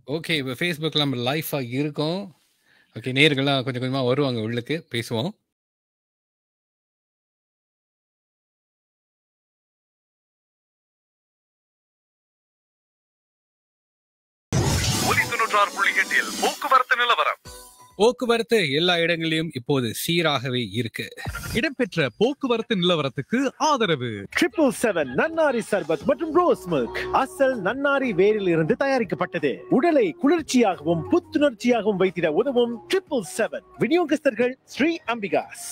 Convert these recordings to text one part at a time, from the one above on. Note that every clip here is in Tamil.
ஓகே. இப்ப Facebookல நம்ம லைஃபா இருக்கோம். ஓகே. நேயர்கள்லாம் கொஞ்சம் கொஞ்சமா வருவாங்க உள்ளுக்கு. பேசுவோம். ஒலி தொண்ணூற்றாறு புள்ளி எட்டில் போக்குவரத்து நிலவரம் போக்குவரத்து எல்லா இடங்களிலும் இப்போது சீராகவே இருக்கு. இடம்பெற்ற போக்குவரத்து நிலவரத்துக்கு ஆதரவு ட்ரிபிள் செவன் நன்னாரி சர்பத் மற்றும் ரோஸ் மில்க் அசல் நன்னாரி வேரில் இருந்து தயாரிக்கப்பட்டது உடலை குளிர்ச்சியாகவும் புத்துணர்ச்சியாகவும் வைத்திட உதவும் ட்ரிபிள் செவன் விநியோகஸ்தர்கள் ஸ்ரீ அம்பிகாஸ்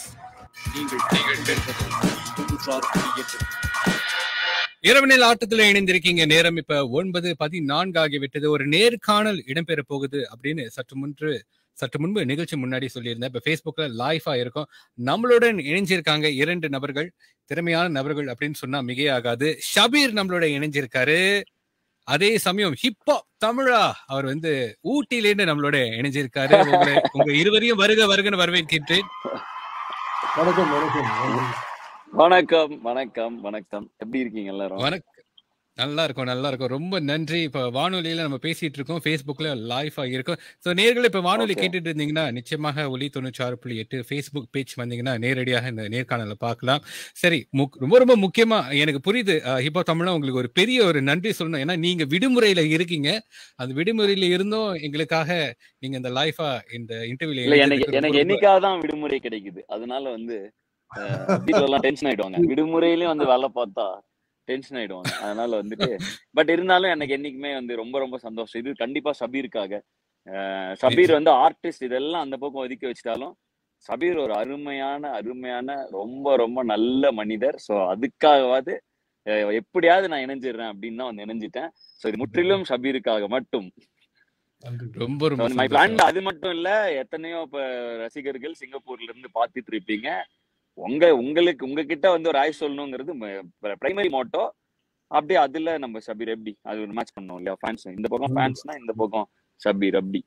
இரவனில் ஆட்டத்துல இணைந்திருக்கீங்க. நேரம் இப்ப 9:14 ஆகிவிட்டது. ஒரு நேர்காணல் இடம்பெற போகுது அப்படின்னு சற்று முன்று சற்று முன்பு நிகழ்ச்சி முன்னாடி சொல்லியிருந்தேன். இப்ப Facebookல லைஃபா இருக்கும். நம்மளுடன் இணைஞ்சிருக்காங்க 2 நபர்கள். திறமையான நபர்கள் அப்படின்னு சொன்னா மிகையாகாது. ஷபீர் நம்மளோட இணைஞ்சிருக்காரு. அதே சமயம் ஹிப்ஹாப் தமிழா அவர் வந்து ஊட்டியிலேருந்து நம்மளோட இணைஞ்சிருக்காரு. உங்களை உங்க இருவரையும் வருக வருகன்னு வரவேற்கின்றேன். வணக்கம் வணக்கம் வணக்கம். வணக்கம் வணக்கம் வணக்கம் எப்படி இருக்கீங்க எல்லாரும் வணக்கம். நல்லா இருக்கும், நல்லா இருக்கும். ரொம்ப நன்றி. இப்ப வானொலியில நம்ம பேசிட்டு இருக்கோம். Facebookல லைஃபா இருக்கும். ஸோ நேயர்களே இப்ப வானொலி Okay. கேட்டுட்டு இருந்தீங்கன்னா, நிச்சயமாக ஒலி 96.8 Facebook பேஜ் வந்தீங்கன்னா, நேரடியாக இந்த நேர்காணல பார்க்கலாம். சரி, முக் ரொம்ப ரொம்ப முக்கியமா எனக்கு புரியுது. அ ஹிப்ஹாப் தமிழா உங்களுக்கு ஒரு பெரிய ஒரு நன்றி சொல்லணும். ஏன்னா நீங்க விடுமுறையில இருக்கீங்க. அந்த விடுமுறையில இருந்தும் எங்களுக்காக நீங்க இந்த லைஃபா இந்த இன்டர்வியூல இல்ல எனக்கு இணைஞ்சதுக்கு எனக்கு ரொம்ப ரொம்ப என்னைக்காக தான் விடுமுறை கிடைக்குது அதனால வந்து அஹ், வீட்ல எல்லாம் டென்ஷன் ஆயிடுவாங்க விடுமுறையிலயும் வந்து வேலை பார்த்தா டென்ஷன் ஆயிடுவாங்க அதனால வந்துட்டு பட் இருந்தாலும் எனக்கு என்னைக்குமே வந்து ரொம்ப ரொம்ப சந்தோஷம் இது கண்டிப்பா சபீருக்காக அஹ், சபீர் வந்து ஆர்டிஸ்ட் இதெல்லாம் அந்த பக்கம் ஒதுக்கி வச்சிட்டாலும் சபீர் ஒரு அருமையான அருமையான ரொம்ப ரொம்ப நல்ல மனிதர் சோ அதுக்காகவாது அஹ், எப்படியாவது நான் இணைஞ்சிடுறேன் அப்படின்னு தான் வந்து இணைஞ்சிட்டேன் சோ இது முற்றிலும் சபீருக்காக மட்டும் நன்றி bro. ரொம்ப ரொம்ப மை பிளான் சந்தோஷம். அது மட்டும் இல்ல எத்தனையோ இப்ப ரசிகர்கள் சிங்கப்பூர்ல இருந்து பாத்துட்டு இருப்பீங்க உங்க உங்களுக்கு உங்ககிட்ட வந்து ஒரு ஆய் சொல்லணுங்கிறது பிரைமரி மோட்டோ அப்படியே அதுல நம்ம ஷபீர் எப்படி அது ஒரு மேட்ச் பண்ணோம் இல்லையா ஃபேன்ஸ் இந்த பக்கம் ஃபேன்ஸ்னா இந்த பக்கம் ஷபீர் அப்படி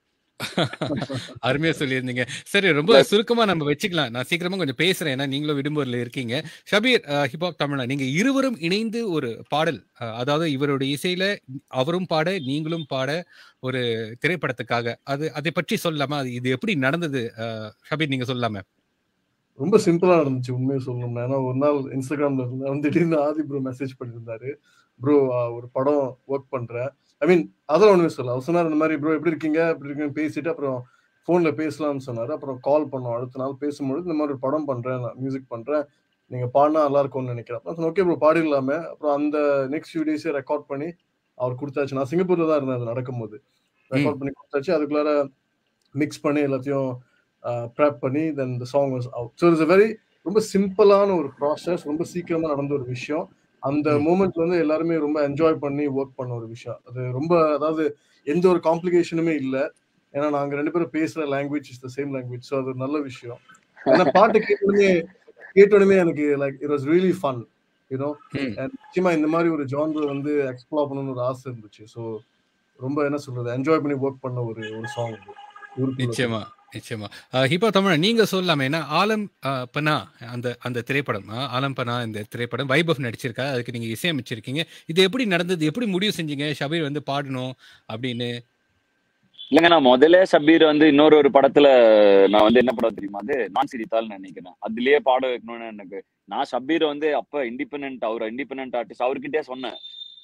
அருமையா சொல்லியிருந்தீங்க. சரி ரொம்ப Plus- சுருக்கமா நம்ம வச்சுக்கலாம். நான் சீக்கிரமா கொஞ்சம் பேசுறேன். ஏன்னா நீங்களும் விடுமுறையில இருக்கீங்க. ஷபீர் அ ஹிப்ஹாப் தமிழா நீங்க இருவரும் இணைந்து ஒரு பாடல் அ அதாவது இவருடைய இசையில அவரும் பாட, நீங்களும் பாட ஒரு திரைப்படத்துக்காக. அது அதை பற்றி சொல்லலாமா? அது இது எப்படி நடந்தது? அ ஷபீர் நீங்க சொல்லலாமே. ரொம்ப சிம்பிளா நடந்துச்சு உண்மையை சொல்லணும்னா ஏன்னா ஒரு நாள் இன்ஸ்டாகிராம்ல இருந்தேன் திடீர்னு ஆதி ப்ரோ மெசேஜ் பண்ணியிருந்தாரு ப்ரோ ஒரு படம் ஒர்க் பண்றேன் ஐ மீன் அதெல்லாம் ஒண்ணுமே சொல்ல அவர் சொன்னார் இந்த மாதிரி ப்ரோ எப்படி இருக்கீங்க எப்படி இருக்கீங்கன்னு பேசிட்டு அப்புறம் ஃபோன்ல பேசலாம்னு சொன்னாரு அப்புறம் கால் பண்ணோம் அடுத்த நாள் பேசும்பொழுது இந்த மாதிரி ஒரு படம் பண்றேன் நான் மியூசிக் பண்றேன் நீங்க பாடினா நல்லா இருக்கும்னு நினைக்கிறேன் அப்புறம் ஓகே ப்ரோ பாடிடலாமே அப்புறம் அந்த நெக்ஸ்ட் ஃபியூ டேஸே ரெக்கார்ட் பண்ணி அவர் கொடுத்தாச்சு நான் சிங்கப்பூர்ல தான் இருந்தேன் அது நடக்கும்போது ரெக்கார்ட் பண்ணி கொடுத்தாச்சு அதுக்குள்ளார மிக்ஸ் பண்ணி எல்லாத்தையும் ப்ராப் பண்ணி then the song was out so it's very ரொம்ப சிம்பிளான ஒரு ப்ராசஸ் ரொம்ப சீக்கிரமா நடந்த ஒரு விஷயம் அந்த ம். மூமெண்ட் வந்து எல்லாருமே ரொம்ப என்ஜாய் பண்ணி ஒர்க் பண்ண ஒரு விஷயம் அது ரொம்ப அதாவது எந்த ஒரு காம்ப்ளிகேஷனுமே இல்லை ஏன்னா நாங்க ரெண்டு பேரும் பேசுற language is the same language so அது ஒரு நல்ல விஷயம் ஏன்னா பாட்டு கேட்டோடனே கேட்டோடனே எனக்கு like it was really fun you know ம். நிச்சயமா இந்த மாதிரி ஒரு ஜான்ரு வந்து எக்ஸ்ப்ளோர் பண்ணணும்னு ஒரு ஆசை இருந்துச்சு ஸோ ரொம்ப என்ன சொல்றது என்ஜாய் பண்ணி ஒர்க் பண்ண ஒரு ஒரு சாங் நிச்சயமா, நிச்சயமா. அ ஹிப்ஹாப் தமிழா நீங்க சொல்லலாமே. ஏன்னா ஆலம் அ பனா அந்த அந்த திரைப்படம் அ ஆலம் பனா இந்த திரைப்படம் வைபவ் நடிச்சிருக்காரு. அதுக்கு நீங்க இசையமைச்சிருக்கீங்க. இது எப்படி நடந்தது? எப்படி முடிவு செஞ்சீங்க? ஷபீர் வந்து பாடணும் அப்படின்னு. இல்லைங்க நான் முதல்ல ஷபீர் வந்து இன்னொரு ஒரு படத்துல நான் வந்து என்ன படம் தெரியுமா அது நான் சிரித்தால்னு நினைக்கிறேன் அதுலயே பாட வைக்கணும்னு எனக்கு நான் ஷபீர் வந்து அப்ப இண்டிபெண்ட் அவர் இண்டிபெண்ட் ஆர்டிஸ்ட் அவர்கிட்டயே சொன்னேன்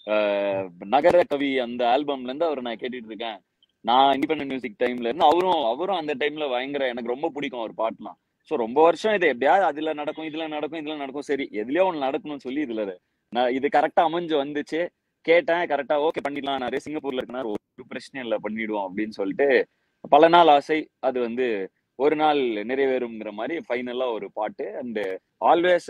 அஹ் நகர கவி அந்த ஆல்பம்ல இருந்து அவர் நான் கேட்டுட்டு இருக்கேன் நான் இண்டிபெண்ட் மியூசிக் டைம்ல இருந்து அவரும் அவரும் அந்த டைம்ல பயங்கர எனக்கு ரொம்ப பிடிக்கும் அவர் பாட்டுலாம் ஸோ ரொம்ப வருஷம் இது எப்படியாவது அதுல நடக்கும் இதுல நடக்கும் இதுல நடக்கும் சரி எதுலயோ ஒன்று நடக்கணும்னு சொல்லி இதுல நான் இது கரெக்டா அமைஞ்சு வந்துச்சு கேட்டேன் கரெக்டா ஓகே பண்ணிடலாம் நிறைய சிங்கப்பூர்ல இருக்கனால ஒரு பிரச்சனை இல்லை பண்ணிடுவோம் அப்படின்னு சொல்லிட்டு பல நாள் ஆசை அது வந்து ஒரு நாள் நிறைவேறுங்கிற மாதிரி ஃபைனலா ஒரு பாட்டு and always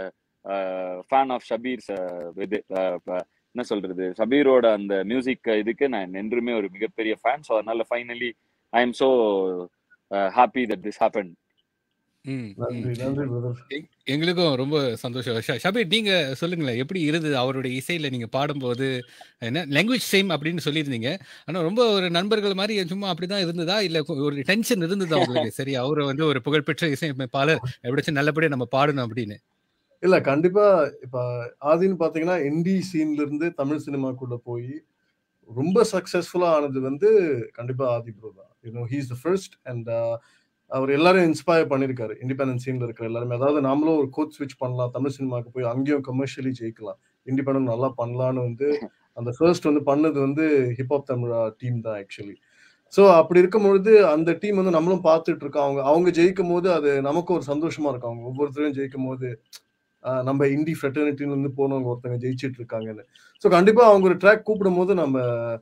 fan of Shabeer இது அஹ், ப- என்ன சொல்றது ஷபீரோட அந்த மியூசிக் இதுக்கு நான் என்றுமே ஒரு மிகப்பெரிய ஃபேன் ஸோ அதனால finally I am so happy that this happen ம், ம். நன்றி நன்றி பிரதர் எங் எங்களுக்கும் ரொம்ப சந்தோஷம். ஷ ஷபீர் நீங்க சொல்லுங்களேன். எப்படி இருந்தது? அவருடைய இசையில நீங்க பாடும்போது என்ன லாங்குவேஜ் சேம் அப்படின்னு சொல்லியிருந்தீங்க. ஆனா ரொம்ப ஒரு நண்பர்கள் மாரி சும்மா அப்படிதான் இருந்ததா? இல்ல கொ ஒரு டென்ஷன் இருந்ததா உங்களுக்கு? சரி அவரு வந்து ஒரு புகழ்பெற்ற இசையமைப்பாளர். எப்படியாச்சும் நல்லபடியா நம்ம பாடணும் அப்படின்னு. இல்ல கண்டிப்பா இப்ப ஆதின்னு பாத்தீங்கன்னா இந்தி சீன்ல இருந்து தமிழ் சினிமாக்குள்ள போய் ரொம்ப சக்சஸ்ஃபுல்லா ஆனது வந்து கண்டிப்பா ஆதி ப்ரோ தான் you know he's the first and அவர் எல்லாரும் இன்ஸ்பயர் பண்ணிருக்காரு இண்டிபெண்டன்ட் சீன்ல இருக்கிற எல்லாருமே அதாவது நாமளும் ஒரு கோட் ஸ்விட்ச் பண்ணலாம் தமிழ் சினிமாக்கு போய் அங்கேயும் கமர்ஷியலி ஜெயிக்கலாம் இண்டிபெண்டன்ட் நல்லா பண்ணலாம்னு வந்து அந்த ஃபர்ஸ்ட் வந்து பண்ணது வந்து ஹிப்ஹாப் தமிழா டீம் தான் ஆக்சுவலி ஸோ அப்படி இருக்கும் பொழுது அந்த டீம் வந்து நம்மளும் பார்த்துட்டு இருக்கோம் அவங்க அவங்க ஜெயிக்கும் போது அது நமக்கு ஒரு சந்தோஷமா இருக்கும் அவங்க ஒவ்வொருத்தரையும் ஜெயிக்கும் போது ஆஹ் நம்ம இந்தி ஃப்ரெட்டர்னிட்டில இருந்து போனவங்க ஒருத்தங்க ஜெயிச்சிட்டு இருக்காங்கன்னு ஸோ கண்டிப்பா அவங்க ஒரு ட்ராக் கூப்பிடும் போது நம்ம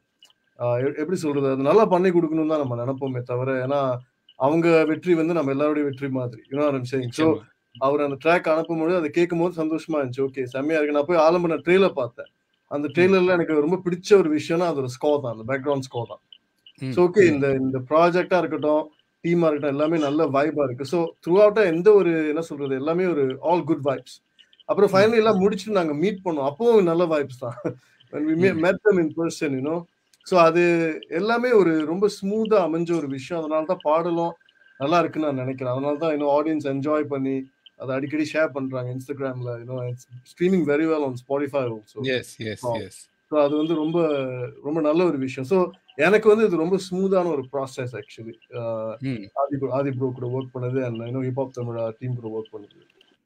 ஆஹ் எ- எப்படி சொல்றது அது நல்லா பண்ணி கொடுக்கணும் தான் நம்ம நினைப்போமே தவிர ஏன்னா அவங்க வெற்றி வந்து நம்ம எல்லாருடைய வெற்றி மாதிரி யூனோ சேயிங் ஸோ நிச்சயமா. அவர் அந்த ட்ராக் அனுப்பும்போது அதை கேட்கும் போது சந்தோஷமா இருந்துச்சு ஓகே செம்மையா இருக்கு நான் போய் ஆலம்பன ட்ரெயிலர் பார்த்தேன் அந்த ட்ரெயிலர்ல எனக்கு ரொம்ப பிடிச்ச ஒரு விஷயம்னா அது ஒரு ஸ்கோர் தான் அந்த பேக்ரவுண்ட் ஸ்கோர் தான் ம், ஸோ ஓகே ம். இந்த இந்த ப்ராஜெக்டா இருக்கட்டும் டீமா இருக்கட்டும் எல்லாமே நல்ல வைபா இருக்கு ஸோ த்ரூ அவுட்டா எந்த ஒரு என்ன சொல்றது எல்லாமே ஒரு ஆல் குட் வைப்ஸ் அப்புறம் ஃபைனலி எல்லாம் முடிச்சுட்டு நாங்க மீட் பண்ணோம் அப்பவும் நல்ல வைப்ஸ் தான் when we met- ம். met them in person you know so அது எல்லாமே ஒரு ரொம்ப ஸ்மூத்தா அமைஞ்ச ஒரு விஷயம் அதனால தான் பாடலும் நல்லா இருக்குன்னு நான் நினைக்கிறேன் அதனால தான் இன்னும் ஆடியன்ஸ் என்ஜாய் பண்ணி அதை அடிக்கடி ஷேர் பண்றாங்க இன்ஸ்டாகிராம்ல இன்னும் streaming very well on Spotify also Yes, yes, Oh. yes. So அது வந்து ரொம்ப ரொம்ப நல்ல ஒரு விஷயம் ஸோ எனக்கு வந்து இது ரொம்ப ஸ்மூத்தான ஒரு ப்ராசஸ் ஆக்சுவலி ம். ஆதி ப்ரோ ஆதி ப்ரோ கூட ஒர்க் பண்ணது அண்ட் இன்னும் ஹிப்ஹாப் தமிழா டீம் கூட ஒர்க் பண்ணது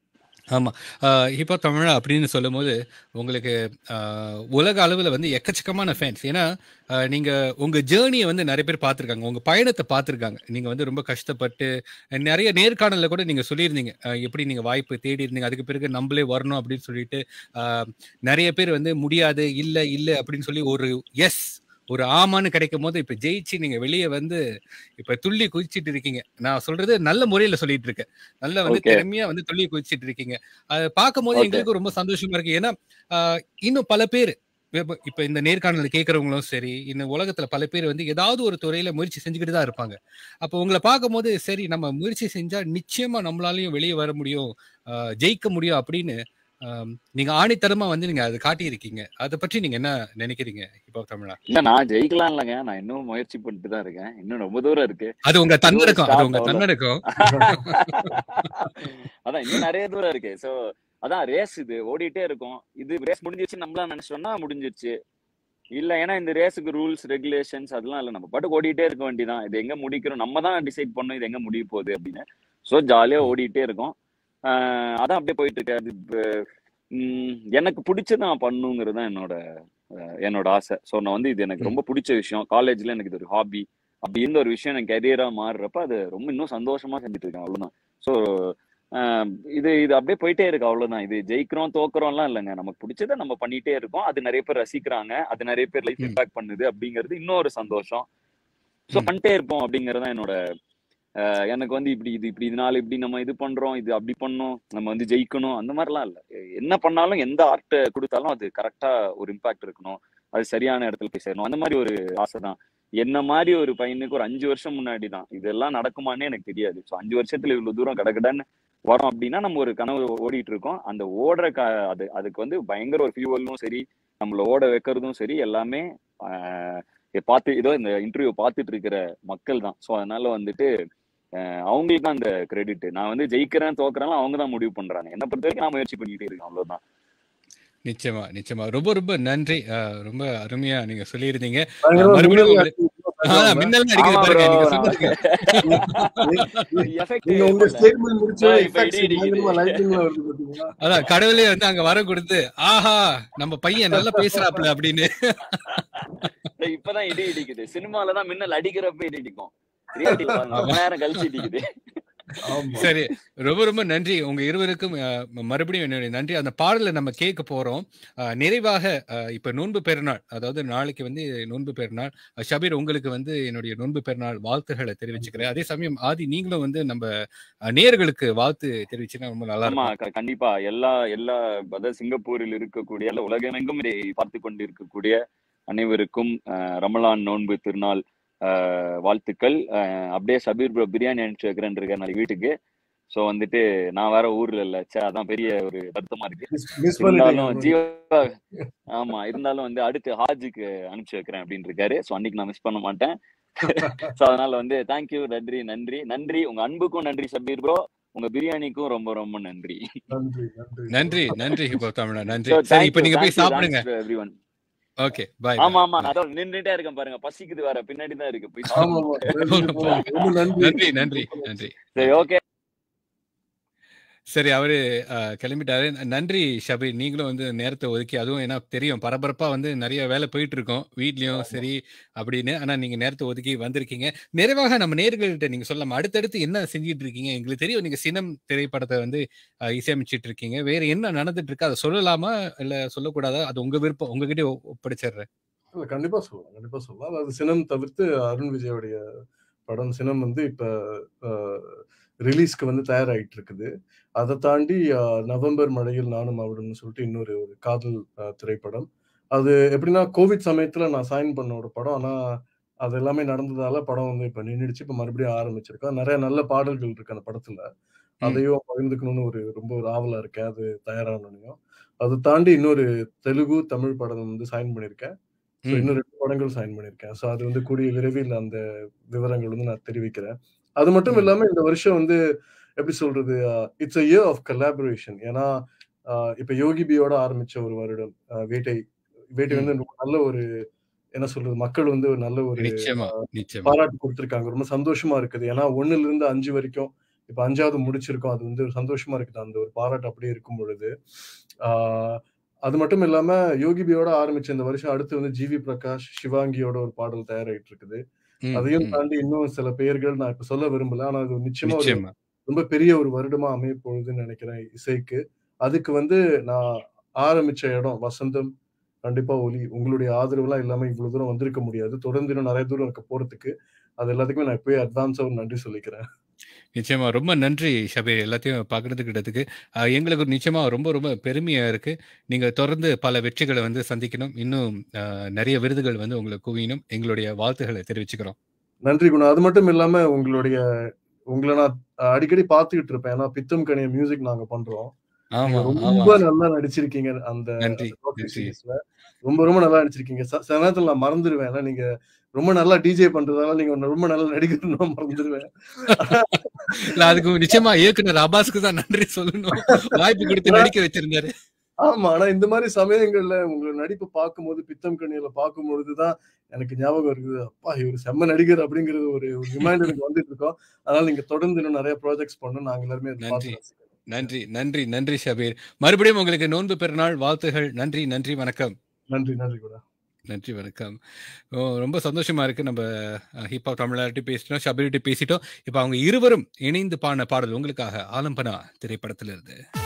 ஆமா இப்போ தமிழா அப்படின்னு சொல்லும்போது உங்களுக்கு ஆஹ், உலக அளவில் வந்து எக்கச்சக்கமான ஃபேன்ஸ் ஏன்னா ஆஹ், நீங்க உங்க ஜேர்னியை வந்து நிறைய பேர் பார்த்துருக்காங்க உங்க பயணத்தை பார்த்துருக்காங்க நீங்க வந்து ரொம்ப கஷ்டப்பட்டு அஹ், நிறைய நேர்காணல்ல கூட நீங்க சொல்லியிருந்தீங்க ஆஹ், எப்படி நீங்க வாய்ப்பு தேடி இருந்தீங்க அதுக்கு பிறகு நம்மளே வரணும் அப்படின்னு சொல்லிட்டு ஆஹ், நிறைய பேர் வந்து முடியாது இல்ல இல்ல அப்படின்னு சொல்லி ஒரு எஸ் ஒரு ஆமான்னு கிடைக்கும் போது இப்ப ஜெயிச்சு நீங்க வெளியே வந்து இப்ப துள்ளி குதிச்சிட்டு இருக்கீங்க நான் சொல்றது நல்ல முறையில சொல்லிட்டு இருக்கேன் நல்ல வந்து Okay. திறமையா வந்து துள்ளி குதிச்சிட்டு இருக்கீங்க அதை பார்க்கும்போது Okay. எங்களுக்கு ரொம்ப சந்தோஷமா இருக்கு ஏன்னா ஆஹ், இன்னும் பல பேர் இப்ப இப்ப இந்த நேர்காணல் கேட்கறவங்களும் சரி இந்த உலகத்துல பல பேர் வந்து ஏதாவது ஒரு துறையில முயற்சி செஞ்சுக்கிட்டு தான் இருப்பாங்க அப்போ உங்களை பார்க்கும்போது சரி நம்ம முயற்சி செஞ்சா நிச்சயமா நம்மளாலையும் வெளியே வர முடியும் ஆஹ், ஜெயிக்க முடியும் அப்படின்னு ஆம், நீங்க ஆணித்தரமா வந்து நீங்க அதை காட்டியிருக்கீங்க அதை பற்றி நீங்க என்ன நினைக்கிறீங்க இப்போ தமிழா இல்ல நான் ஜெயிக்கலாம் இல்லைங்க நான் இன்னும் முயற்சி பண்ணிட்டு தான் இருக்கேன் இன்னும் ரொம்ப தூரம் இருக்கு அது உங்க தன்னடக்கம் அது start உங்க ஆகல. தன்னடக்கம் அதான் இன்னும் நிறைய தூரம் இருக்கு சோ அதான் ரேஸ் இது ஓடிட்டே இருக்கும் இது ரேஸ் முடிஞ்சிருச்சு நம்மளா நினைச்சோம்னா முடிஞ்சிருச்சு இல்ல ஏன்னா இந்த ரேஸுக்கு ரூல்ஸ் ரெகுலேஷன்ஸ் அதெல்லாம் இல்ல நம்ம பாட்டுக்கு ஓடிட்டே இருக்க வேண்டியதான் இது எங்க முடிக்கிறோம் நம்ம தான் டிசைட் பண்ணோம் இது எங்க முடிய போகுது அப்படின்னு சோ ஜாலியா ஓடிட்டே இருக்கும் ஆஹ் அதான் அப்படியே போயிட்டு இருக்கு அது இப்ப, உம், எனக்கு பிடிச்சது நான் பண்ணுங்கிறது தான் என்னோட அஹ், என்னோட ஆசை ஸோ நான் வந்து இது எனக்கு ரொம்ப பிடிச்ச விஷயம் காலேஜ்ல எனக்கு இது ஒரு ஹாபி அப்படி இருந்த ஒரு விஷயம் எனக்கு கரியரா மாறுறப்ப அது ரொம்ப இன்னும் சந்தோஷமா செஞ்சுட்டு இருக்கேன் அவ்வளவுதான் ஸோ இது இது அப்படியே போயிட்டே இருக்கு அவ்வளவுதான் இது ஜெயிக்கிறோம் தோக்குறோம்லாம் இல்லைங்க நமக்கு பிடிச்சதை நம்ம பண்ணிட்டே இருக்கோம் அது நிறைய பேர் ரசிக்கிறாங்க அது நிறைய பேர் லைஃப் ம். இம்பாக்ட் பண்ணுது அப்படிங்கிறது இன்னொரு சந்தோஷம் ஸோ ம். பண்ணிட்டே இருப்போம் அப்படிங்கிறது தான் என்னோட அஹ், எனக்கு வந்து இப்படி இது இப்படி இதனால இப்படி நம்ம இது பண்றோம் இது அப்படி பண்ணோம் நம்ம வந்து ஜெயிக்கணும் அந்த மாதிரிலாம் இல்லை என்ன பண்ணாலும் எந்த ஆர்ட் கொடுத்தாலும் அது கரெக்டா ஒரு இம்பாக்ட் இருக்கணும் அது சரியான இடத்துல போய் சேரணும் அந்த மாதிரி ஒரு ஆசை தான் என்ன மாதிரி ஒரு பையனுக்கு ஒரு அஞ்சு வருஷம் முன்னாடி தான் இதெல்லாம் நடக்குமான்னு எனக்கு தெரியாது ஸோ அஞ்சு வருஷத்துல இவ்வளவு தூரம் கடகடன்னு வரோம் அப்படின்னா நம்ம ஒரு கனவு ஓடிட்டு இருக்கோம் அந்த ஓடுற க அது அதுக்கு வந்து பயங்கர ஒரு ஃபியூவலும் சரி நம்மள ஓட வைக்கிறதும் சரி எல்லாமே ஆஹ் பார்த்து இதோ இந்த இன்டர்வியூ பார்த்துட்டு இருக்கிற மக்கள் தான் ஸோ அதனால வந்துட்டு ஆஹ் அவங்களுக்கு தான் அந்த கிரெடிட் நான் வந்து ஜெயிக்கிறேன் தோக்குறேன் அவங்க தான் முடிவு பண்றாங்க என்ன பொறுத்த வரைக்கும் நான் முயற்சி பண்ணிக்கிட்டே இருக்கேன் அவ்வளவுதான் நிச்சயமா நிச்சயமா ரொம்ப ரொம்ப நன்றி அஹ், ரொம்ப அருமையா நீங்க சொல்லியிருந்தீங்க பயங்கரமா மறுபடியும் மின்னல் ஒரு- அடிக்குது. அதான் மின்னல் அடிக்குது ஆமா பாருங்க bro, நீங்க நான் சொன்னதுக்கு effect நீங்க உங்க பண்ணல. ஸ்டேட்மெண்ட் முடிச்சு ஆ, இப்ப இடி இடிக்குது. பயங்கரமா லைட்டிங்ல வருது பாத்தீங்களா அதான் கடவுளே வந்து அங்க வர கொடுத்து ஆஹா நம்ம பையன் நல்லா பேசுறாப்ல அப்படின்னு டேய், இப்பதான் இடி இடிக்குது சினிமால தான் மின்னல் அடிக்கிறப்ப இடி இடிக்கும் Reality ல பாருங்க, ரொம்ப நேரம் கழிச்சு இடிக்குது ஆமா சரி ரொம்ப ரொம்ப நன்றி உங்க இருவருக்கும் அஹ், ம- மறுபடியும் என்னுடைய நன்றி அந்த பாடலை நம்ம கேட்க போறோம் அஹ், நிறைவாக அஹ், இப்ப நோன்பு பெருநாள் அதாவது நாளைக்கு வந்து நோன்பு பெருநாள் அஹ், ஷபீர் உங்களுக்கு வந்து என்னுடைய நோன்பு பெருநாள் வாழ்த்துக்களை தெரிவிச்சுக்கிறேன் அதே சமயம் ஆதி நீங்களும் வந்து நம்ம அஹ், நேயர்களுக்கு வாழ்த்து தெரிவிச்சுன்னா ரொம்ப நல்லா ஆமா இருக்கும் க- கண்டிப்பா எல்லா எல்லா அதாவது சிங்கப்பூரில் இருக்கக்கூடிய எல்லா உலகமெங்கும் இதை பார்த்து கொண்டிருக்கக்கூடிய அனைவருக்கும் அஹ், ரமலான் நோன்பு திருநாள் அஹ், வாழ்த்துக்கள் அஹ், அப்படியே சபீர் ப்ரோ பிரியாணி அனுப்பிச்சு வைக்கிறேன் இருக்கேன் நாளைக்கு வீட்டுக்கு ஸோ வந்துட்டு நான் வேற ஊர்ல இல்ல சே அதான் பெரிய ஒரு வருத்தமா இருக்கு மிஸ் இருந்தாலும் பண்ணிட்டீங்க ஜீவா ஆமா இருந்தாலும் வந்து அடுத்து ஹாஜுக்கு அனுப்பிச்சு வைக்கிறேன் அப்படின்னு இருக்காரு ஸோ அன்னைக்கு நான் மிஸ் பண்ண மாட்டேன் ஸோ அதனால வந்து தேங்க்யூ நன்றி நன்றி நன்றி உங்க அன்புக்கும் நன்றி சபீர் ப்ரோ உங்க பிரியாணிக்கும் ரொம்ப ரொம்ப நன்றி நன்றி நன்றி நன்றி நன்றி இப்போ தமிழா நன்றி So, சரி thank இப்ப you, நீங்க thank போய் you, சாப்பிடுங்க thanks to everyone. Okay bye ஆமா ஆமா நான் அதான் நின்னுட்டே இருக்கேன் பாருங்க பசிக்குது வேற பின்னாடி தான் இருக்கு போய் ஆமா ஆமா ரொம்ப நன்றி நன்றி நன்றி நன்றி சரி ஓகே சரி அவரு அஹ், கிளம்பிட்டாரு நன்றி ஷபீர் நீங்களும் வந்து நேரத்தை ஒதுக்கி அதுவும் ஏன்னா தெரியும் பரபரப்பா வந்து நிறைய வேலை போயிட்டு இருக்கோம் வீட்லயும் சரி அப்படின்னு ஆனா நீங்க நேரத்தை ஒதுக்கி வந்திருக்கீங்க நிறைவாக நம்ம நேர்கள்ட்ட நீங்க சொல்லலாம் அடுத்தடுத்து என்ன செஞ்சிட்டு இருக்கீங்க எங்களுக்கு தெரியும் நீங்க சினம் திரைப்படத்தை வந்து அஹ், இசையமைச்சிட்டு இருக்கீங்க வேற என்ன நடந்துட்டு இருக்கு அதை சொல்லலாமா இல்ல சொல்லக்கூடாதா அது உங்க விருப்பம் உங்ககிட்ட ஒ- ஒப்படைச்சிடுறேன் இல்ல கண்டிப்பா சொல்லலாம் கண்டிப்பா சொல்லலாம் அதாவது சினம் தவிர்த்து அருண் விஜயோடைய படம் சினம் வந்து இப்ப ரிலீஸ்க்கு வந்து தயாராகிட்டு இருக்குது அதை தாண்டி அஹ், நவம்பர் மழையில் நானும் அவடுன்னு சொல்லிட்டு இன்னொரு ஒரு காதல் அஹ், திரைப்படம் அது எப்படின்னா கோவிட் சமயத்துல நான் சைன் பண்ண ஒரு படம் ஆனா அது எல்லாமே நடந்ததால படம் வந்து இப்ப நின்றுச்சு இப்ப மறுபடியும் ஆரம்பிச்சிருக்கோம் நிறைய நல்ல பாடல்கள் இருக்கு அந்த படத்துல அதையும் பகிர்ந்துக்கணும்னு ஒரு ரொம்ப ஒரு ஆவலா இருக்கேன் அது தயாரானோனையும் அதை தாண்டி இன்னொரு தெலுங்கு தமிழ் படம் வந்து சைன் பண்ணியிருக்கேன் ஸோ ம். இன்னும் ரெண்டு படங்கள் சைன் பண்ணியிருக்கேன் ஸோ அது வந்து கூடிய விரைவில் அந்த விவரங்கள் வந்து நான் தெரிவிக்கிறேன் அது மட்டும் ம். இல்லாம இந்த வருஷம் வந்து எப்படி சொல்றது it's a year of collaboration ஏன்னா ஆஹ் இப்ப யோகி பியோட ஆரம்பிச்ச ஒரு வருடம் ஆஹ் வேட்டை வேட்டை வந்து ரொம்ப நல்ல ஒரு என்ன சொல்றது மக்கள் வந்து ஒரு நல்ல ஒரு நிச்சயமா நிச்சயமா பாராட்டு கொடுத்திருக்காங்க ரொம்ப சந்தோஷமா இருக்குது ஏன்னா ஒண்ணுல இருந்து அஞ்சு வரைக்கும் இப்ப அஞ்சாவது முடிச்சிருக்கோம் அது வந்து ஒரு சந்தோஷமா இருக்குது அந்த ஒரு பாராட்டு அப்படியே இருக்கும் பொழுது ஆஹ் அது மட்டும் இல்லாம யோகி பியோட ஆரம்பிச்ச இந்த வருஷம் அடுத்து வந்து ஜிவி பிரகாஷ் சிவாங்கியோட ஒரு பாடல் தயாராயிட்டு இருக்குது ம், அதையும் ம். தாண்டி இன்னும் சில பெயர்கள் நான் இப்ப சொல்ல விரும்பல ஆனா அது நிச்சயமா ஒரு நிச்சயமா ரொம்ப பெரிய ஒரு வருடமா அமைய போகுதுன்னு நினைக்கிறேன் இசைக்கு அதுக்கு வந்து நான் ஆரம்பிச்ச இடம் வசந்தம் கண்டிப்பா ஒலி உங்களுடைய ஆதரவுலாம் இல்லாம இவ்வளவு தூரம் வந்திருக்க முடியாது தொடர்ந்து இன்னும் நிறைய தூரம் இருக்க போறதுக்கு அது எல்லாத்துக்குமே நான் இப்பவே அட்வான்ஸா ஒரு நன்றி சொல்லிக்கிறேன் நிச்சயமா ரொம்ப நன்றி ஷபீர் எல்லாத்தையும் பகிர்ந்துக்கிட்டதுக்கு அஹ், எங்களுக்கு நிச்சயமா ரொம்ப ரொம்ப பெருமையா இருக்கு நீங்க தொடர்ந்து பல வெற்றிகளை வந்து சந்திக்கணும் இன்னும் அஹ், நிறைய விருதுகள் வந்து உங்களுக்கு குவியணும் எங்களுடைய வாழ்த்துக்களை தெரிவிச்சுக்கிறோம் நன்றி குணா அது மட்டும் இல்லாம உங்களுடைய உங்களை நான் அடிக்கடி பார்த்துக்கிட்டு இருப்பேன் ஏன்னா பித்தம் கணிய மியூசிக் நாங்க பண்றோம் ஆமா நீங்க ஆமா ரொம்ப நல்லா நடிச்சிருக்கீங்க அந்த நன்றி டாக்டர் நன்றி சீரிஸ்ல ரொம்ப ரொம்ப நல்லா நடிச்சிருக்கீங்க ச- சில நேரத்துல நான் மறந்துடுவேன் ஏன்னா நீங்க ரொம்ப நல்லா டிஜே பண்றதால நீங்க ரொம்ப நல்லா நடிகர்னு நான் மறந்துடுவேன் இல்ல அதுக்கு நிச்சயமா இயக்குனர் அபாஸ்க்கு தான் நன்றி சொல்லணும் வாய்ப்பு கொடுத்து நடிக்க வச்சிருந்தாரு ஆமா ஆனா இந்த மாதிரி சமயங்கள்ல உங்களோட நடிப்பு பார்க்கும்போது பித்தம் கண்ணியில பார்க்கும் பொழுதுதான் எனக்கு ஞாபகம் இருக்குது அப்பா இவர் செம்ம நடிகர் அப்படிங்கிறது ஒரு ரிமைண்டர் எனக்கு வந்துட்டு இருக்கோம் அதனால நீங்க தொடர்ந்து இன்னும் நிறைய ப்ராஜெக்ட்ஸ் பண்ணணும் நாங்க எல்லாருமே அதை பார்த்து நன்றி. ரசிக்கிறோம். நன்றி நன்றி நன்றி ஷபீர் மறுபடியும் உங்களுக்கு நோன்பு பெருநாள் வாழ்த்துகள் நன்றி நன்றி வணக்கம் நன்றி நன்றி கூட நன்றி வணக்கம் ஓ, ரொம்ப சந்தோஷமா இருக்கு நம்ம ஹிப்ஹாப் தமிழார்ட்டி பேசிட்டோம் ஷபீர்ட்டி பேசிட்டோம் இப்போ அவங்க இருவரும் இணைந்து பாடின பாடல் உங்களுக்காக ஆலம்பனா திரைப்படத்திலிருந்து